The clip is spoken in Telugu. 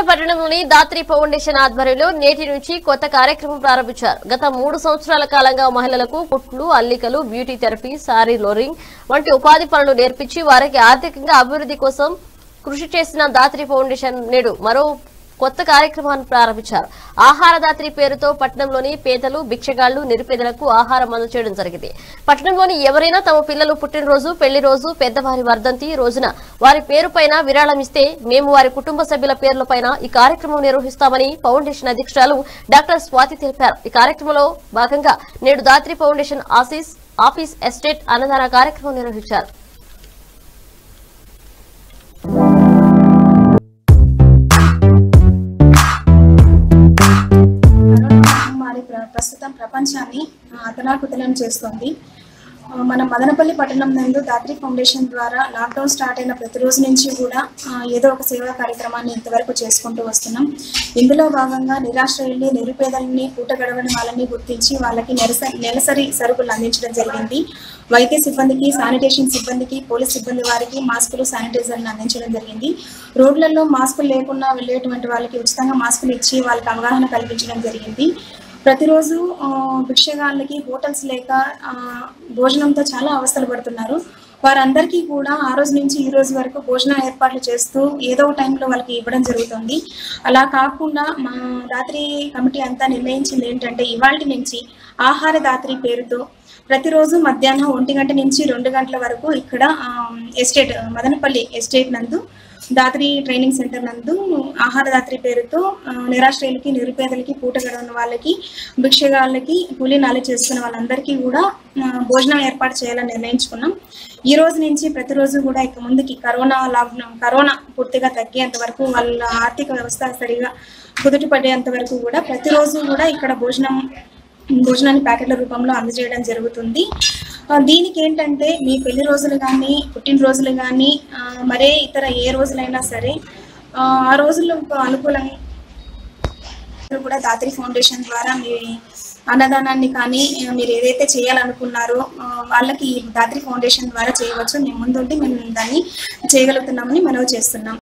పట్టణంలోని దాత్రి ఫౌండేషన్ ఆధ్వర్యంలో నేటి నుంచి కొత్త కార్యక్రమం ప్రారంభించారు గత మూడు సంవత్సరాల కాలంగా మహిళలకు కుట్లు అల్లికలు బ్యూటీ థెరపీ సారీ లోరింగ్ వంటి ఉపాధి పనులు నేర్పించి వారికి ఆర్థికంగా అభివృద్ధి కోసం కృషి చేసిన దాత్రి ఫౌండేషన్ నేడు మరో కొత్త కార్యక్రమాన్ని ప్రారంభించారు ఆహార దాత్రి పేరుతో పట్టణంలోని పేదలు భిక్షగాళ్లు నిరుపేదలకు ఆహారం అందచేయడం జరిగింది పట్టణంలోని ఎవరైనా తమ పిల్లలు పుట్టినరోజు పెళ్లి రోజు పెద్దవారి వర్ధంతి రోజున వారి పేరుపైన విరాళం ఇస్తే మేము వారి కుటుంబ సభ్యుల పేర్లపైన ఈ కార్యక్రమం నిర్వహిస్తామని ఫౌండేషన్ అధ్యక్షురాలు డాక్టర్ స్వాతి తెలిపారు ఈ కార్యక్రమంలో భాగంగా నేడు Datri foundation office office estate అన్నదాన కార్యక్రమం నిర్వహించారు కరోనా మహమ్మారి ప్ర- ప్రస్తుతం ప్రపంచాన్ని ఆ, అతలాకుతలం చేస్తోంది ఆ, మన మదనపల్లి పట్టణం నందు దాత్రి ఫౌండేషన్ ద్వారా లాక్డౌన్ స్టార్ట్ అయిన ప్రతి రోజు నుంచి కూడా ఆ, ఏదో ఒక సేవా కార్యక్రమాన్ని ఇంతవరకు చేసుకుంటూ వస్తున్నాం ఇందులో భాగంగా నిరాశ్రయుల్ని నిరుపేదల్ని పూట గడవని వాళ్ళని గుర్తించి వాళ్ళకి నెలసరి నెలసరి సరుకులు అందించడం జరిగింది వైద్య సిబ్బందికి శానిటేషన్ సిబ్బందికి పోలీస్ సిబ్బంది వారికి మాస్కులు శానిటైజర్లను అందించడం జరిగింది రోడ్లలో మాస్కులు లేకుండా వెళ్ళేటువంటి వాళ్ళకి ఉచితంగా మాస్కులు ఇచ్చి వాళ్ళకి అవగాహన కల్పించడం జరిగింది ప్రతిరోజు ఆ, భిక్షగాళ్ళకి హోటల్స్ లేక ఆ, భోజనంతో చాలా అవస్థలు పడుతున్నారు వారందరికీ కూడా ఆ రోజు నుంచి ఈ రోజు వరకు భోజన ఏర్పాట్లు చేస్తూ ఏదో ఒక టైంలో వాళ్ళకి ఇవ్వడం జరుగుతుంది అలా కాకుండా మా దాత్రి కమిటీ అంతా నిర్ణయించింది ఏంటంటే ఇవాళ నుంచి ఆహార దాత్రి పేరుతో ప్రతిరోజు మధ్యాహ్నం ఒంటి గంట నుంచి రెండు గంటల వరకు ఇక్కడ ఆ, ఎస్టేట్ మదనపల్లి ఎస్టేట్ నందు దాత్రి ట్రైనింగ్ సెంటర్ నందు ఆహార దాత్రి పేరుతో ఆ, నిరాశ్రయులకి నిరుపేదలకి పూట గడవని వాళ్ళకి భిక్షగాళ్ళకి కూలీ నాలి చేస్తున్న వాళ్ళందరికీ కూడా ఆ, భోజనం ఏర్పాటు చేయాలని నిర్ణయించుకున్నాం ఈ రోజు నుంచి ప్రతిరోజు కూడా ఇక ముందుకి కరోనా లాక్డౌన్ కరోనా పూర్తిగా తగ్గేంత వరకు వాళ్ళ ఆర్థిక వ్యవస్థ సరిగా కుదుట పడేంత వరకు కూడా ప్రతిరోజు కూడా ఇక్కడ భోజనం భోజనాన్ని ప్యాకెట్ల రూపంలో అందజేయడం జరుగుతుంది ఆ, దీనికి ఏంటంటే మీ పెళ్లి రోజులు కానీ పుట్టినరోజులు కానీ ఆ, మరే ఇతర ఏ రోజులైనా సరే ఆ, ఆ రోజులకు అనుకూలంగా కూడా దాత్రి ఫౌండేషన్ ద్వారా మీ అన్నదానాన్ని కానీ ఆ, మీరు ఏదైతే చేయాలనుకున్నారో ఆ, వాళ్ళకి ఈ దాత్రి ఫౌండేషన్ ద్వారా చేయవచ్చు మేము ముందుండి మేము దాన్ని చేయగలుగుతున్నామని మనవి చేస్తున్నాం